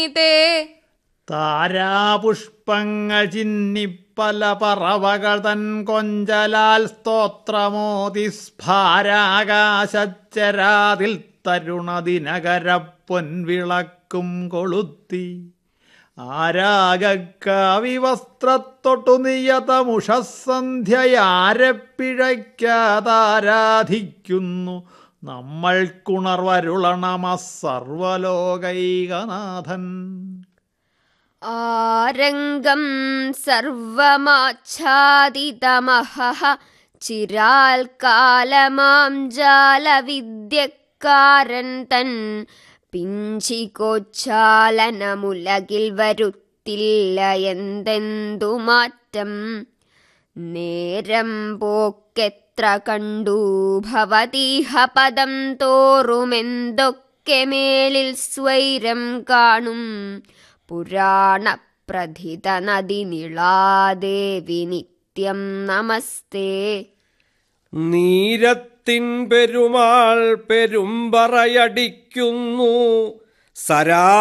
തേ താരാപുഷ്പങ്ങൾ ചിന്നിപ്പല പറവകൾ തൻ കൊഞ്ചലാൽ സ്തോത്രമോതി സ്ഫാരാകാശച്ചരാതിൽ തരുണദിനകര പൊൻവിളക്കും കൊളുത്തി ആരാഗക്കാവി വസ്ത്രത്തൊട്ടു നിയതമുഷസന്ധ്യയാരെ പിഴയ്ക്കാതാരാധിക്കുന്നു നമ്മൾക്കുണർവരുളണമ സർവലോകൈകനാഥൻ ആരംഗം സർവമാച്ഛാദിതമഹഃ ചിരാൽ കാലമാം ജാലവിദ്യക്കാരൻ തൻ പിഞ്ചികോച്ചാലനമുലകിൽ വരുത്തില്ല എന്തെന്തു മാറ്റം നേരം പോക്കെത്ര കണ്ടു ഭവതീഹ പദം തോറുമെന്തൊക്കെ മേലിൽ സ്വൈരം കാണും പുരാണപ്രഥിത നദി നിളാദേവി നിത്യം നമസ്തേ നീരത്തിൻ പെരുമാൾ പെരുമ്പറയടിക്കുന്നു സരാ